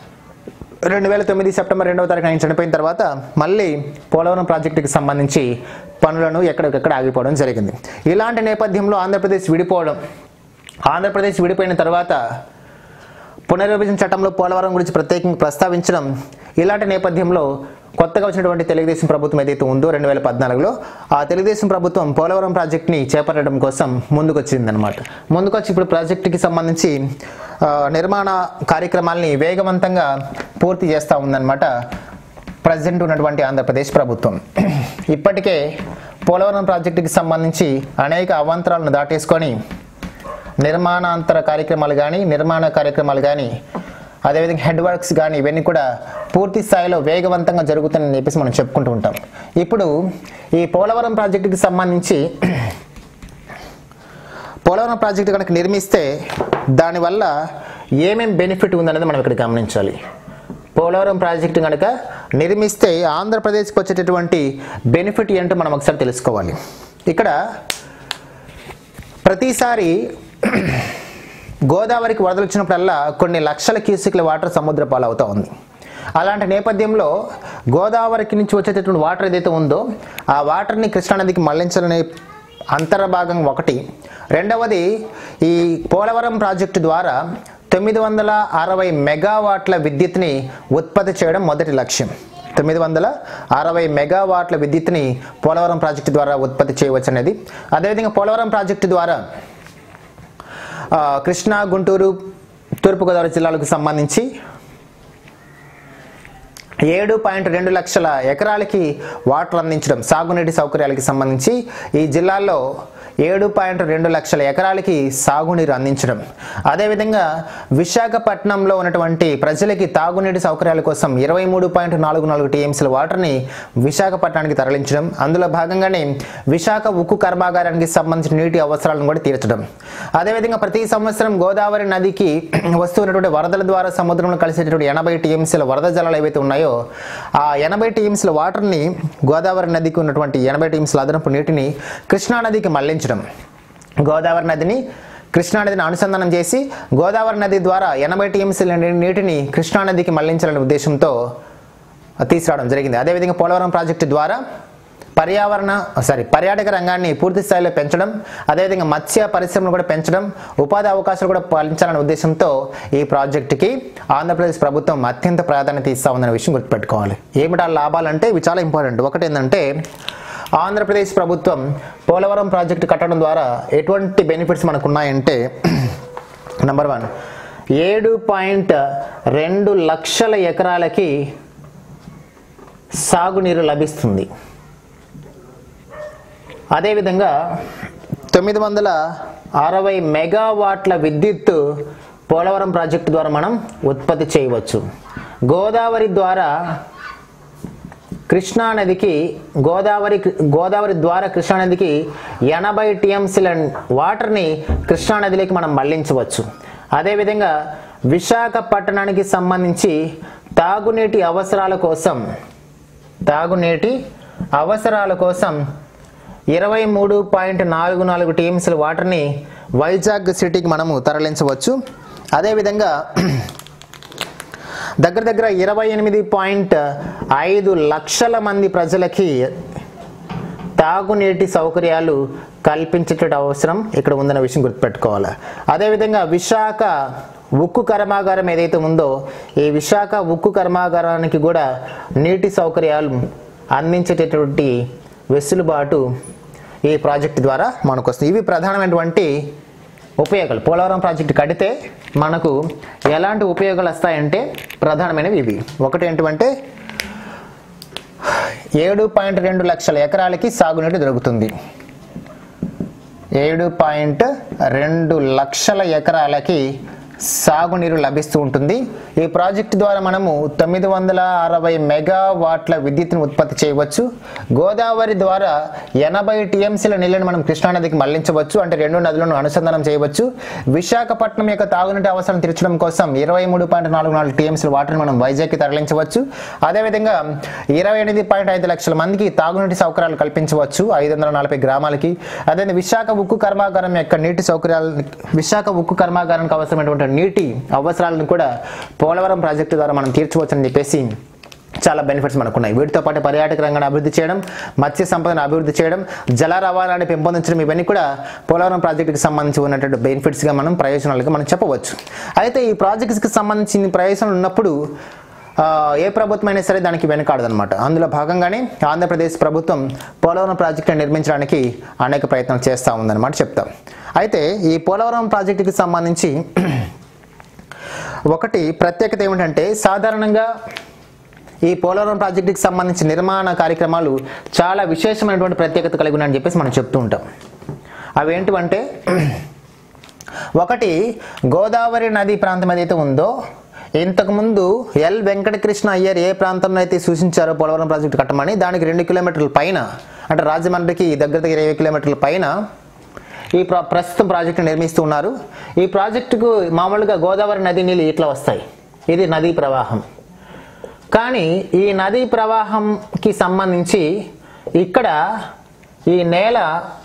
S2: రెండు వేల తొమ్మిది సెప్టెంబర్ రెండవ తారీఖు ఆయన చనిపోయిన తర్వాత మళ్ళీ పోలవరం ప్రాజెక్టుకి సంబంధించి పనులను ఎక్కడికక్కడ ఆగిపోవడం జరిగింది ఇలాంటి నేపథ్యంలో ఆంధ్రప్రదేశ్ విడిపోవడం ఆంధ్రప్రదేశ్ విడిపోయిన తర్వాత పునర్విభజన చట్టంలో పోలవరం గురించి ప్రత్యేకంగా ప్రస్తావించడం ఇలాంటి నేపథ్యంలో కొత్తగా వచ్చినటువంటి తెలుగుదేశం ప్రభుత్వం ఏదైతే ఉందో రెండు వేల పద్నాలుగులో ఆ తెలుగుదేశం ప్రభుత్వం పోలవరం ప్రాజెక్ట్ని చేపట్టడం కోసం ముందుకొచ్చిందనమాట ముందుకొచ్చి ఇప్పుడు ప్రాజెక్టుకి సంబంధించి ఆ, నిర్మాణ కార్యక్రమాల్ని వేగవంతంగా పూర్తి చేస్తూ ఉందన్నమాట ప్రజెంట్ ఉన్నటువంటి ఆంధ్రప్రదేశ్ ప్రభుత్వం ఇప్పటికే పోలవరం ప్రాజెక్టుకి సంబంధించి అనేక అవాంతరాలను దాటేసుకొని నిర్మాణాంతర కార్యక్రమాలు కానీ నిర్మాణ కార్యక్రమాలు కానీ అదేవిధంగా హెడ్ వర్క్స్ కానీ ఇవన్నీ కూడా పూర్తి స్థాయిలో వేగవంతంగా జరుగుతాయని చెప్పేసి మనం చెప్పుకుంటూ ఉంటాం ఇప్పుడు ఈ పోలవరం ప్రాజెక్టుకి సంబంధించి పోలవరం ప్రాజెక్టు కనుక నిర్మిస్తే దానివల్ల ఏమేం బెనిఫిట్ ఉందనేది మనం ఇక్కడ గమనించాలి పోలవరం ప్రాజెక్టు కనుక నిర్మిస్తే ఆంధ్రప్రదేశ్కి వచ్చేటటువంటి బెనిఫిట్ ఏంటో మనం ఒకసారి తెలుసుకోవాలి ఇక్కడ ప్రతిసారి గోదావరికి వరదలు వచ్చినప్పుడల్లా కొన్ని లక్షల క్యూసిక్ల వాటర్ సముద్ర పాలవుతూ ఉంది అలాంటి నేపథ్యంలో గోదావరికి నుంచి వచ్చేటటువంటి వాటర్ ఏదైతే ఉందో ఆ వాటర్ని కృష్ణానదికి మళ్లించాలనే అంతర్భాగం ఒకటి రెండవది ఈ పోలవరం ప్రాజెక్టు ద్వారా తొమ్మిది వందల అరవై మెగావాట్ల విద్యుత్ని ఉత్పత్తి చేయడం మొదటి లక్ష్యం తొమ్మిది వందల అరవై మెగావాట్ల విద్యుత్ని పోలవరం ప్రాజెక్టు ద్వారా ఉత్పత్తి చేయవచ్చు అనేది అదేవిధంగా పోలవరం ప్రాజెక్టు ద్వారా ఆ, కృష్ణా గుంటూరు తూర్పుగోదావరి జిల్లాలకు సంబంధించి ఏడు పాయింట్ రెండు లక్షల ఎకరాలకి వాటర్ అందించడం సాగునీటి సౌకర్యాలకి సంబంధించి ఈ జిల్లాల్లో ఏడు పాయింట్ రెండు లక్షల ఎకరాలకి సాగునీరు అందించడం అదేవిధంగా విశాఖపట్నంలో ఉన్నటువంటి ప్రజలకి తాగునీటి సౌకర్యాల కోసం ఇరవై మూడు పాయింట్ నాలుగు నాలుగు టీఎంసీల వాటర్ని విశాఖపట్నానికి తరలించడం అందులో భాగంగానే విశాఖ ఉక్కు కర్మాగారానికి సంబంధించిన నీటి అవసరాలను కూడా తీర్చడం అదేవిధంగా ప్రతి సంవత్సరం గోదావరి నదికి వస్తున్నటువంటి వరదల ద్వారా సముద్రంలో కలిసేటటువంటి ఎనభై టీఎంసీల వరద జలాలు ఏవైతే ఉన్నాయో ఆ ఎనభై టీఎంసీల వాటర్ని గోదావరి నదికి ఉన్నటువంటి ఎనభై టీఎంసీల అదనపు నీటిని కృష్ణా నదికి మళ్లించడం గోదావరి నదిని కృష్ణా నదిని అనుసంధానం చేసి గోదావరి నది ద్వారా ఎనభై టీఎంసీల నీటిని కృష్ణా నదికి మళ్లించాలనే ఉద్దేశంతో తీసుకురావడం జరిగింది అదేవిధంగా పోలవరం ప్రాజెక్టు ద్వారా పర్యావరణ సారీ పర్యాటక రంగాన్ని పూర్తి స్థాయిలో పెంచడం అదేవిధంగా మత్స్య పరిశ్రమను కూడా పెంచడం ఉపాధి అవకాశాలు కూడా పాలించాలనే ఉద్దేశంతో ఈ ప్రాజెక్టుకి ఆంధ్రప్రదేశ్ ప్రభుత్వం అత్యంత ప్రాధాన్యత ఇస్తా ఉందనే విషయం గుర్తుపెట్టుకోవాలి ఏమిటా లాభాలంటే ఇవి చాలా ఇంపార్టెంట్ ఒకటి ఏంటంటే ఆంధ్రప్రదేశ్ ప్రభుత్వం పోలవరం ప్రాజెక్టు కట్టడం ద్వారా ఎటువంటి బెనిఫిట్స్ మనకు ఉన్నాయంటే నెంబర్ వన్ ఏడు పాయింట్ రెండు లక్షల ఎకరాలకి సాగునీరు లభిస్తుంది అదేవిధంగా తొమ్మిది వందల అరవై మెగావాట్ల విద్యుత్ పోలవరం ప్రాజెక్టు ద్వారా మనం ఉత్పత్తి చేయవచ్చు గోదావరి ద్వారా కృష్ణా నదికి గోదావరి గోదావరి ద్వారా కృష్ణా నదికి ఎనభై టీఎంసీల వాటర్ని కృష్ణా నదిలోకి మనం మళ్లించవచ్చు అదేవిధంగా విశాఖపట్టణానికి సంబంధించి తాగునీటి అవసరాల కోసం తాగునీటి అవసరాల కోసం ఇరవై మూడు పాయింట్ నాలుగు నాలుగు టీఎంసీల వాటర్ని వైజాగ్ సిటీకి మనము తరలించవచ్చు అదేవిధంగా దగ్గర దగ్గర ఇరవై ఎనిమిది పాయింట్ ఐదు లక్షల మంది ప్రజలకి తాగునీటి సౌకర్యాలు కల్పించేట అవసరం ఇక్కడ ఉందన్న విషయం గుర్తుపెట్టుకోవాలి అదేవిధంగా విశాఖ ఉక్కు కర్మాగారం ఏదైతే ఉందో ఈ విశాఖ ఉక్కు కర్మాగారానికి కూడా నీటి సౌకర్యాలు అందించేటటువంటి వెసులుబాటు ఈ ప్రాజెక్ట్ ద్వారా మనకు వస్తుంది ఇవి ప్రధానమైనటువంటి ఉపయోగాలు పోలవరం ప్రాజెక్టు కడితే మనకు ఎలాంటి ఉపయోగాలు వస్తాయంటే ప్రధానమైనవి ఇవి ఒకటి ఏంటంటే ఏడు పాయింట్ రెండు లక్షల ఎకరాలకి సాగునీరు దొరుకుతుంది ఏడు పాయింట్ రెండు లక్షల ఎకరాలకి సాగునీరు లభిస్తూ ఉంటుంది ఈ ప్రాజెక్టు ద్వారా మనము తొమ్మిది వందల అరవై మెగావాట్ల విద్యుత్తును ఉత్పత్తి చేయవచ్చు గోదావరి ద్వారా ఎనభై టీఎంసీల నీళ్ళని మనం కృష్ణానదికి మళ్లించవచ్చు అంటే రెండు నదులను అనుసంధానం చేయవచ్చు విశాఖపట్నం యొక్క తాగునీటి అవసరం తీర్చడం కోసం ఇరవై మూడు పాయింట్ నాలుగు నాలుగు టీఎంసీల వాటర్ని మనం వైజాగ్కి తరలించవచ్చు అదేవిధంగా ఇరవై ఎనిమిది పాయింట్ ఐదు లక్షల మందికి తాగునీటి సౌకర్యాలు కల్పించవచ్చు ఐదు వందల నలభై గ్రామాలకి అదే విశాఖ ఉక్కు కర్మాగారం యొక్క నీటి సౌకర్యాలు విశాఖ ఉక్కు కర్మాగారానికి అవసరమైనటువంటి నీటి అవసరాలను కూడా పోలవరం ప్రాజెక్టు ద్వారా మనం తీర్చవచ్చని చెప్పేసి చాలా బెనిఫిట్స్ మనకు ఉన్నాయి వీటితో పాటు పర్యాటక రంగాన్ని అభివృద్ధి చేయడం మత్స్య సంపదను అభివృద్ధి చేయడం జల రవాణాన్ని పెంపొందించడం ఇవన్నీ కూడా పోలవరం ప్రాజెక్టుకి సంబంధించి ఉన్నటువంటి బెనిఫిట్స్గా మనం ప్రయోజనాలుగా మనం చెప్పవచ్చు అయితే ఈ ప్రాజెక్ట్స్కి సంబంధించిన ప్రయోజనాలు ఉన్నప్పుడు ఆ, ఏ ప్రభుత్వం అయినా సరే దానికి వెనకాడదనమాట అందులో భాగంగానే ఆంధ్రప్రదేశ్ ప్రభుత్వం పోలవరం ప్రాజెక్టును నిర్మించడానికి అనేక ప్రయత్నాలు చేస్తూ ఉందన్నమాట చెప్తాం అయితే ఈ పోలవరం ప్రాజెక్టుకి సంబంధించి ఒకటి ప్రత్యేకత ఏమిటంటే సాధారణంగా ఈ పోలవరం ప్రాజెక్టుకి సంబంధించిన నిర్మాణ కార్యక్రమాలు చాలా విశేషమైనటువంటి ప్రత్యేకత కలిగి ఉన్నాయని చెప్పేసి మనం చెప్తూ ఉంటాం అవి ఏంటివంటే ఒకటి గోదావరి నది ప్రాంతం ఏదైతే ఉందో ఇంతకుముందు ఎల్ వెంకటకృష్ణ అయ్యర్ ఏ ప్రాంతంలో అయితే సూచించారో పోలవరం ప్రాజెక్టు కట్టమని దానికి రెండు కిలోమీటర్ల పైన అంటే రాజమండ్రికి దగ్గర దగ్గర ఇరవై కిలోమీటర్ల పైన ఈ ప్ర ప్రస్తుతం ప్రాజెక్టు నిర్మిస్తూ ఉన్నారు ఈ ప్రాజెక్టుకు మామూలుగా గోదావరి నది నీళ్ళు ఇట్లా వస్తాయి ఇది నదీ ప్రవాహం కానీ ఈ నదీ ప్రవాహంకి సంబంధించి ఇక్కడ ఈ నేల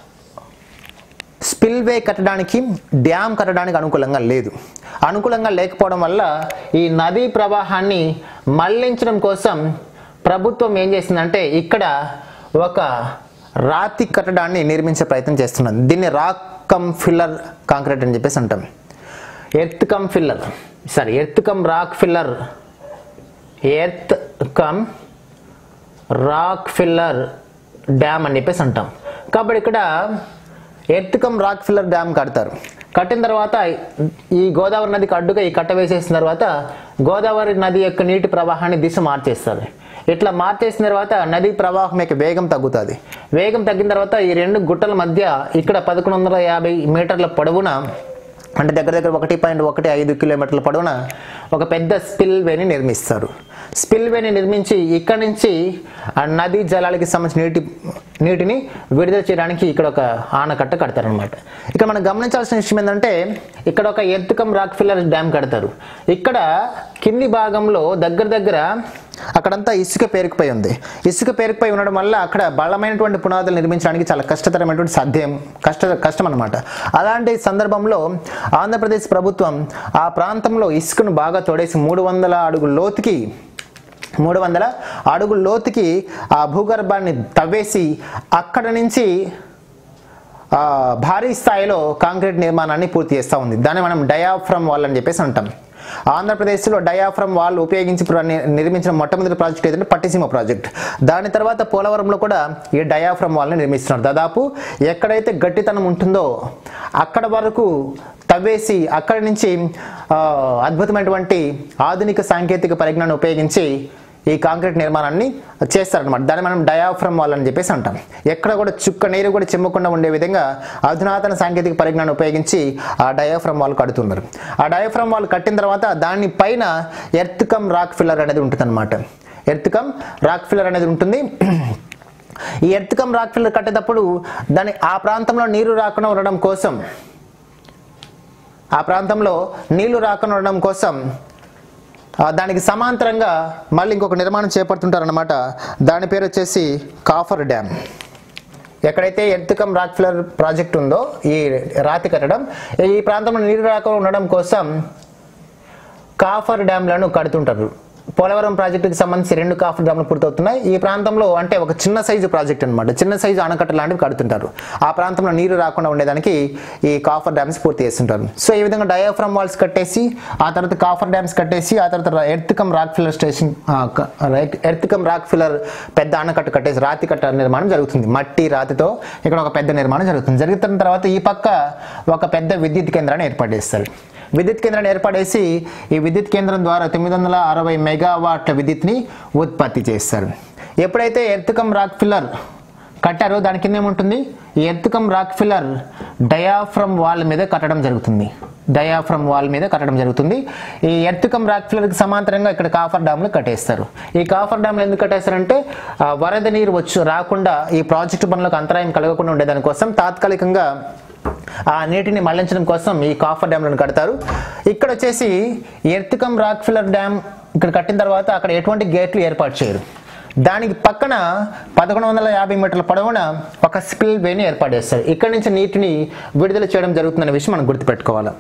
S2: స్పిల్వే కట్టడానికి డ్యామ్ కట్టడానికి అనుకూలంగా లేదు అనుకూలంగా లేకపోవడం వల్ల ఈ నదీ ప్రవాహాన్ని మళ్లించడం కోసం ప్రభుత్వం ఏం చేసిందంటే ఇక్కడ ఒక రాతి కట్టడాన్ని నిర్మించే ప్రయత్నం చేస్తున్నది దీన్ని రాక్ కమ్ ఫిల్లర్ కాంక్రీట్ అని చెప్పేసి అంటాం earth cum filler sorry earth cum rock filler earth cum rock filler dam అని చెప్పేసి అంటాం కాబట్టి ఇక్కడ earth cum rock filler dam కడతారు కట్టిన తర్వాత ఈ గోదావరి నదికి అడ్డుగా ఈ కట్ట వేసేసిన తర్వాత గోదావరి నది యొక్క నీటి ప్రవాహాన్ని దిశ మార్చేస్తారు ఇట్లా మార్చేసిన తర్వాత నది ప్రవాహం యొక్క వేగం తగ్గుతుంది వేగం తగ్గిన తర్వాత ఈ రెండు గుట్టల మధ్య ఇక్కడ పదకొండు వందల యాభై మీటర్ల పొడవున అంటే దగ్గర దగ్గర ఒకటి పాయింట్ ఒకటి ఐదు కిలోమీటర్ల పొడవున ఒక పెద్ద స్పిల్ వేని నిర్మిస్తారు స్పిల్ వేని నిర్మించి ఇక్కడ నుంచి ఆ నదీ జలాలకి సంబంధించిన నీటి నీటిని విడుదల చేయడానికి ఇక్కడ ఒక ఆనకట్ట కడతారనమాట ఇక్కడ మనం గమనించాల్సిన విషయం ఏంటంటే ఇక్కడ ఒక ఎర్తుకం రాక్ ఫిల్లర్ డ్యామ్ కడతారు ఇక్కడ కింది భాగంలో దగ్గర దగ్గర అక్కడంతా ఇసుక పేరుకుపోయి ఉంది ఇసుక పేరుకుపోయి ఉండడం వల్ల అక్కడ బలమైనటువంటి పునాదులు నిర్మించడానికి చాలా కష్టతరమైనటువంటి సాధ్యం కష్ట కష్టం అనమాట అలాంటి సందర్భంలో ఆంధ్రప్రదేశ్ ప్రభుత్వం ఆ ప్రాంతంలో ఇసుకను బాగా తోడేసి మూడు వందల అడుగుల లోతుకి మూడు వందల అడుగుల లోతుకి ఆ భూగర్భాన్ని తవ్వేసి అక్కడ నుంచి ఆ, భారీ స్థాయిలో కాంక్రీట్ నిర్మాణాన్ని పూర్తి చేస్తూ ఉంది దాన్ని మనం డయాఫ్రమ్ వాల్ అని చెప్పేసి అంటాం ఆంధ్రప్రదేశ్లో డయాఫ్రమ్ వాల్ ఉపయోగించి ప్ర- ని- నిర్మించిన మొట్టమొదటి ప్రాజెక్ట్ ఏదంటే పట్టిసీమ ప్రాజెక్ట్ దాని తర్వాత పోలవరంలో కూడా ఈ డయాఫ్రమ్ వాల్ని నిర్మిస్తున్నారు దాదాపు ఎక్కడైతే గట్టితనం ఉంటుందో అక్కడ వరకు తవ్వేసి అక్కడి నుంచి ఆ, అద్భుతమైనటువంటి ఆధునిక సాంకేతిక పరిజ్ఞానం ఉపయోగించి ఈ కాంక్రీట్ నిర్మాణాన్ని చేస్తారనమాట దాన్ని మనం డయాఫ్రమ్ వాల్ అని చెప్పేసి అంటాం ఎక్కడ కూడా చుక్క నీరు కూడా చెమ్మకుండా ఉండే విధంగా అధునాతన సాంకేతిక పరిజ్ఞానం ఉపయోగించి ఆ డయాఫ్రమ్ వాల్ కడుతున్నారు ఆ డయాఫ్రమ్ వాల్ కట్టిన తర్వాత దాని పైన ఎర్త్ కమ్ రాక్ ఫిల్లర్ అనేది ఉంటుందన్నమాట ఎర్త్ కమ్ రాక్ ఫిల్లర్ అనేది ఉంటుంది ఈ ఎర్త్ కమ్ రాక్ ఫిల్లర్ కట్టేటప్పుడు దాని ఆ ప్రాంతంలో నీరు రాకుండా ఉండడం కోసం ఆ ప్రాంతంలో నీళ్లు రాకుండా ఉండడం కోసం ఆ, దానికి సమాంతరంగా మళ్ళీ ఇంకొక నిర్మాణం చేపడుతుంటారనమాట దాని పేరు వచ్చేసి కాఫర్ డ్యామ్ ఎక్కడైతే ఎర్తికం రాక్ ఫిల్లర్ ప్రాజెక్ట్ ఉందో ఈ రాతి కట్టడం ఈ ప్రాంతంలో నీరు రాకుండా ఉండడం కోసం కాఫర్ డ్యామ్లను కడుతుంటారు పోలవరం ప్రాజెక్టుకి సంబంధించి రెండు కాఫర్ డ్యామ్లు పూర్తవుతున్నాయి ఈ ప్రాంతంలో అంటే ఒక చిన్న సైజు ప్రాజెక్ట్ అనమాట చిన్న సైజు ఆనకట్ట లాంటివి కడుతుంటారు ఆ ప్రాంతంలో నీరు రాకుండా ఉండేదానికి ఈ కాఫర్ డ్యామ్స్ పూర్తి చేస్తుంటారు సో ఈ విధంగా డయాఫ్రమ్ వాల్స్ కట్టేసి ఆ తర్వాత కాఫర్ డ్యామ్స్ కట్టేసి ఆ తర్వాత earth cum rock filler station earth cum rock filler పెద్ద ఆనకట్ట కట్టేసి రాతి కట్ట నిర్మాణం జరుగుతుంది మట్టి రాతితో ఇక్కడ ఒక పెద్ద నిర్మాణం జరుగుతుంది జరుగుతున్న తర్వాత ఈ పక్క ఒక పెద్ద విద్యుత్ కేంద్రాన్ని ఏర్పాటు చేస్తారు విద్యుత్ కేంద్రాన్ని ఏర్పడేసి ఈ విద్యుత్ కేంద్రం ద్వారా తొమ్మిది వందల అరవై మెగావాట్ల విద్యుత్ని ఉత్పత్తి చేస్తారు ఎప్పుడైతే ఎర్తకం రాక్ ఫిల్లర్ కట్టారో దాని కింద ఏముంటుంది ఈ earth cum rock filler diaphragm wall మీద కట్టడం జరుగుతుంది డయాఫ్రమ్ వాల్ మీద కట్టడం జరుగుతుంది ఈ ఎర్తకం రాక్ ఫిల్లర్కి సమాంతరంగా ఇక్కడ కాఫర్ డ్యామ్లు కట్టేస్తారు ఈ కాఫర్ డ్యామ్లు ఎందుకు కట్టేస్తారంటే ఆ, వరద నీరు వచ్చి రాకుండా ఈ ప్రాజెక్టు పనులకు అంతరాయం కలగకుండా ఉండేదానికోసం తాత్కాలికంగా ఆ నీటిని మళ్లించడం కోసం ఈ కాఫర్ డ్యామ్లను కడతారు ఇక్కడ వచ్చేసి ఎర్తికం రాక్ ఫిల్లర్ డ్యామ్ ఇక్కడ కట్టిన తర్వాత అక్కడ ఎటువంటి గేట్లు ఏర్పాటు చేయరు దానికి పక్కన పదకొండు వందల యాభై మీటర్ల పొడవున ఒక స్పిల్ వేని ఏర్పాటు చేస్తారు ఇక్కడ నుంచి నీటిని విడుదల చేయడం జరుగుతుందనే విషయం మనం గుర్తుపెట్టుకోవాలి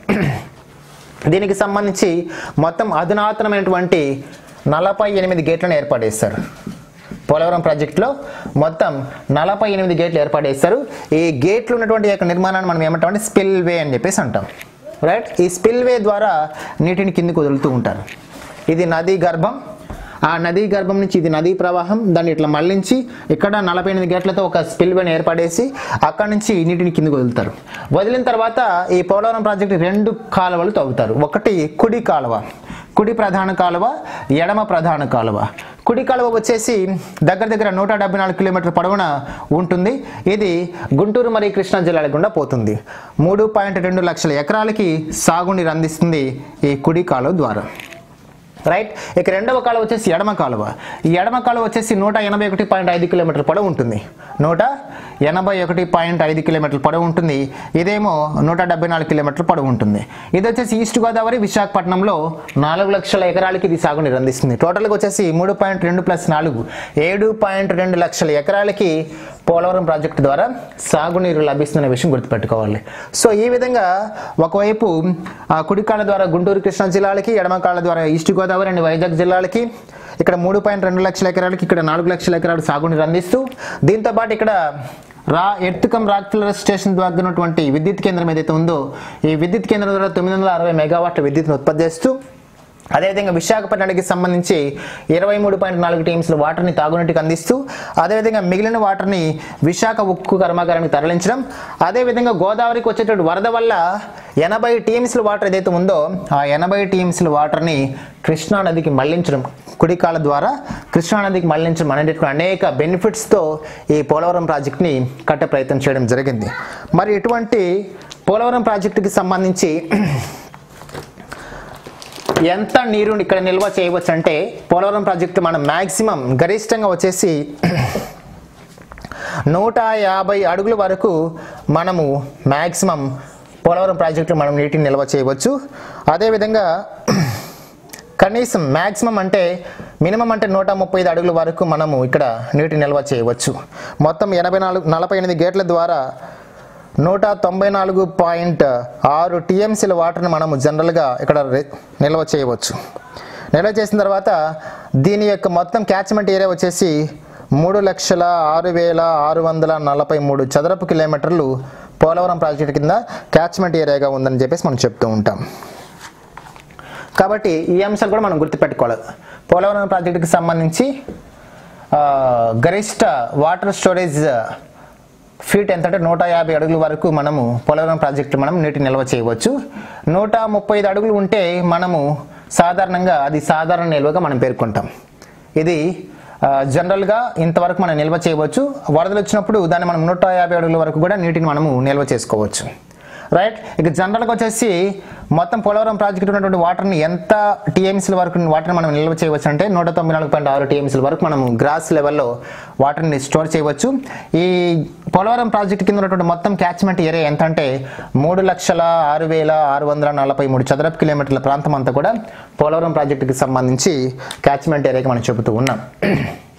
S2: దీనికి సంబంధించి మొత్తం అధునాతనమైనటువంటి నలభై ఎనిమిది గేట్లను ఏర్పాటు చేస్తారు పోలవరం ప్రాజెక్టులో మొత్తం నలభై ఎనిమిది గేట్లు ఏర్పాటు చేస్తారు ఈ గేట్లు ఉన్నటువంటి యొక్క నిర్మాణాన్ని మనం ఏమంటామంటే స్పిల్ వే అని చెప్పేసి అంటాం రైట్ ఈ స్పిల్ వే ద్వారా నీటిని కిందికి వదులుతూ ఉంటారు ఇది నదీ గర్భం ఆ నదీ గర్భం నుంచి ఇది నదీ ప్రవాహం దాన్ని ఇట్లా మళ్లించి ఇక్కడ నలభై ఎనిమిది గేట్లతో ఒక స్పిల్ వేని ఏర్పడేసి అక్కడ నుంచి నీటిని కిందికి వదులుతారు వదిలిన తర్వాత ఈ పోలవరం ప్రాజెక్టు రెండు కాలువలు తవ్వుతారు ఒకటి కుడి కాలువ కుడి ప్రధాన కాలువ ఎడమ ప్రధాన కాలువ కుడి కాలువ వచ్చేసి దగ్గర దగ్గర నూట డెబ్బై నాలుగు కిలోమీటర్ల పొడవున ఉంటుంది ఇది గుంటూరు మరియు కృష్ణా జిల్లాల గుండా పోతుంది మూడు పాయింట్ రెండు లక్షల ఎకరాలకి సాగునీరు అందిస్తుంది ఈ కుడి కాలువ ద్వారా రైట్ ఇక రెండవ కాలువ వచ్చేసి ఎడమ కాలువ ఈ ఎడమ కాలువ వచ్చేసి నూట ఎనభై ఒకటి పాయింట్ ఐదు కిలోమీటర్ల పొడవు ఉంటుంది నూట ఎనభై ఒకటి పాయింట్ ఐదు కిలోమీటర్ల పొడవు ఉంటుంది ఇదేమో నూట డెబ్బై నాలుగు కిలోమీటర్ల పొడవు ఉంటుంది ఇది వచ్చేసి ఈస్ట్ గోదావరి విశాఖపట్నంలో నాలుగు లక్షల ఎకరాలకి ఇది సాగునీరు అందిస్తుంది టోటల్గా వచ్చేసి మూడు పాయింట్ రెండు ప్లస్ నాలుగు ఏడు పాయింట్ రెండు లక్షల ఎకరాలకి పోలవరం ప్రాజెక్టు ద్వారా సాగునీరు లభిస్తున్న విషయం గుర్తుపెట్టుకోవాలి సో ఈ విధంగా ఒకవైపు ఆ కుడి కాళ్ళ ద్వారా గుంటూరు కృష్ణా జిల్లాలకి ఎడమ కాళ్ళ ద్వారా ఈస్ట్ గోదావరి అండ్ వైజాగ్ జిల్లాలకి ఇక్కడ మూడు పాయింట్ రెండు లక్షల ఎకరాలకి ఇక్కడ నాలుగు లక్షల ఎకరాలు సాగునీరు అందిస్తూ దీంతో పాటు ఇక్కడ రా ఎర్తుకం రాక్ ఫిల్లర్ స్టేషన్ ద్వారా ఉన్నటువంటి విద్యుత్ కేంద్రం ఏదైతే ఉందో ఈ విద్యుత్ కేంద్రం ద్వారా తొమ్మిది వందల అరవై మెగావాట్ల విద్యుత్ను ఉత్పత్తి చేస్తూ అదేవిధంగా విశాఖపట్నానికి సంబంధించి ఇరవై మూడు పాయింట్ నాలుగు టీమ్స్ల వాటర్ని తాగునీటికి అందిస్తూ అదేవిధంగా మిగిలిన వాటర్ని విశాఖ ఉక్కు కర్మాగారానికి తరలించడం అదేవిధంగా గోదావరికి వచ్చేటువంటి వరద వల్ల ఎనభై టీమ్స్ల వాటర్ ఏదైతే ఉందో ఆ ఎనభై టీమ్స్ల వాటర్ని కృష్ణా నదికి మళ్లించడం కుడికాల ద్వారా కృష్ణా నదికి మళ్లించడం అనేటువంటి అనేక బెనిఫిట్స్తో ఈ పోలవరం ప్రాజెక్ట్ని కట్టే ప్రయత్నం చేయడం జరిగింది మరి ఇటువంటి పోలవరం ప్రాజెక్టుకి సంబంధించి ఎంత నీరుని ఇక్కడ నిల్వ చేయవచ్చు అంటే పోలవరం ప్రాజెక్టు మనం మ్యాక్సిమం గరిష్టంగా వచ్చేసి నూట యాభై అడుగుల వరకు మనము మ్యాక్సిమం పోలవరం ప్రాజెక్టులో మనం నీటిని నిల్వ చేయవచ్చు అదేవిధంగా కనీసం మ్యాక్సిమం అంటే మినిమం అంటే నూట ముప్పై ఐదు అడుగుల వరకు మనము ఇక్కడ నీటి నిల్వ చేయవచ్చు మొత్తం ఎనభై నాలుగు నలభై ఎనిమిది గేట్ల ద్వారా నూట తొంభై నాలుగు పాయింట్ ఆరు టీఎంసీల వాటర్ని మనము జనరల్గా ఇక్కడ రె- నిల్వ చేయవచ్చు నిల్వ చేసిన తర్వాత దీని యొక్క మొత్తం క్యాచ్మెంట్ ఏరియా వచ్చేసి మూడు లక్షల ఆరు వేల ఆరు వందల నలభై మూడు చదరపు కిలోమీటర్లు పోలవరం ప్రాజెక్టు కింద క్యాచ్మెంట్ ఏరియాగా ఉందని చెప్పేసి మనం చెప్తూ ఉంటాం కాబట్టి ఈ అంశాలు కూడా మనం గుర్తుపెట్టుకోవాలి పోలవరం ప్రాజెక్టుకి సంబంధించి ఆ, గరిష్ట వాటర్ స్టోరేజ్ ఫీట్ ఎంత అంటే నూట యాభై అడుగుల వరకు మనము పోలవరం ప్రాజెక్టు మనం నీటి నిల్వ చేయవచ్చు నూట ముప్పై ఐదు అడుగులు ఉంటే మనము సాధారణంగా అది సాధారణ నిల్వగా మనం పేర్కొంటాం ఇది ఆ, జనరల్గా ఇంతవరకు మనం నిల్వ చేయవచ్చు వరదలు వచ్చినప్పుడు దాన్ని మనం నూట యాభై అడుగుల వరకు కూడా నీటిని మనము నిల్వ చేసుకోవచ్చు రైట్ ఇక జనరల్గా వచ్చేసి మొత్తం పోలవరం ప్రాజెక్టు ఉన్నటువంటి వాటర్ని ఎంత టీఎంసీల వరకు వాటర్ని మనం నిల్వ చేయవచ్చు అంటే నూట తొంభై నాలుగు పాయింట్ ఆరు టీఎంసీల వరకు మనం గ్రాస్ లెవెల్లో వాటర్ని స్టోర్ చేయవచ్చు ఈ పోలవరం ప్రాజెక్టు కింద ఉన్నటువంటి మొత్తం క్యాచ్మెంట్ ఏరియా ఎంత అంటే మూడు లక్షల ఆరు వేల ఆరు వందల నలభై మూడు చదరపు కిలోమీటర్ల ప్రాంతం అంతా కూడా పోలవరం ప్రాజెక్టుకి సంబంధించి క్యాచ్మెంట్ ఏరియాకి మనం చెబుతూ ఉన్నాం